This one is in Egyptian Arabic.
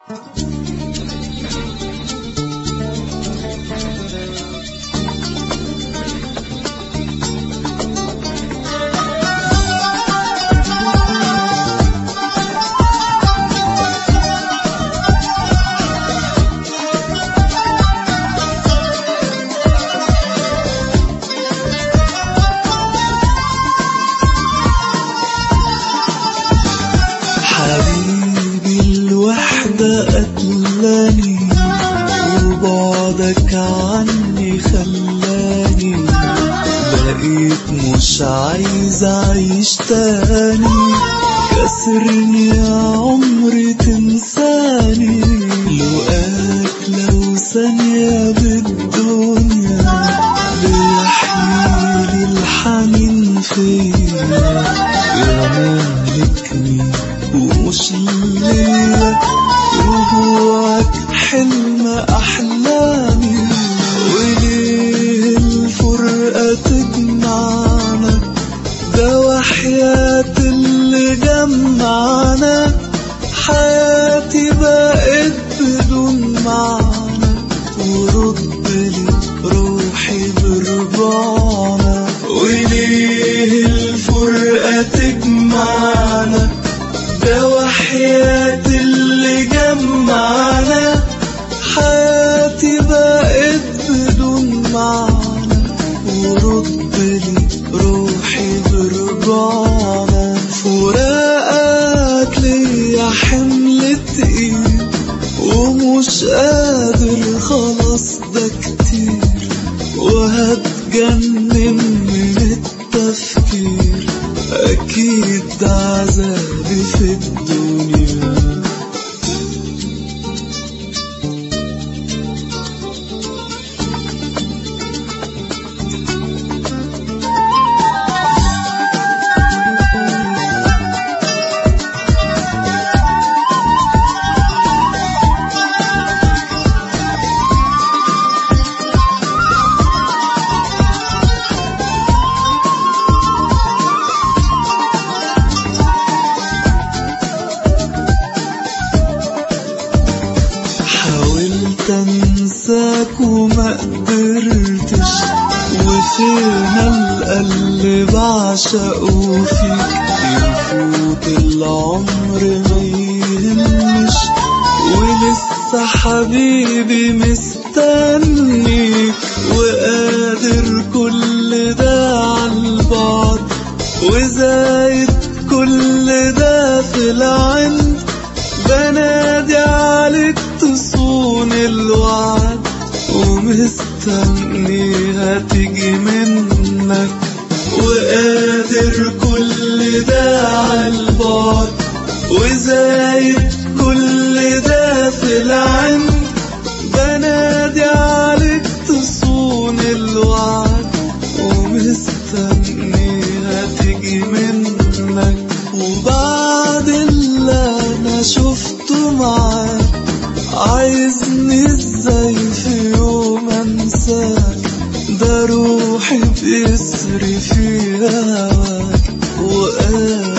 حبيبي الوحدة قتلاني وبعدك عني خلاني بقيت مش عايز أعيش تاني كسرني يا عمري تنساني لقاك لو ثانية بالدنيا بيحييلي الحنين فيا يا مالكني ومش ليا رجوعك حلم أحلامي وليه الفرقة تجمعنا ده وحياة اللي جمعنا حياتي بقت بدون معنى ورد لي روحي برجعنا وليه الفرقة تجمعنا ده وحياة اللي جمعنا حياتي بقت بدون معنى ورد لي روحي برجعنا فراقك ليا حمل تقيل ومش قادر خلاص ده كتير وهتجنن من التفكير أكيد ده عذابي في الدنيا حاولت انساك وما قدرتش وفين القلب بعشقه فيك يفوت العمر ما يهمش ولسه حبيبي مستنيك وقادر كل ده عالبعد وزايد كل ده في العند بنادي عليك تصون الوعد ومستنيها تيجي منك وقادر كل ده عالبعد وزايد كل ده في العند بنادي عليك تصون الوعد ومستنيها تيجي منك وبعد اللي انا شفته معاك عايزني ازاي في يوم انساك ده روحي بيسري في هواك وقال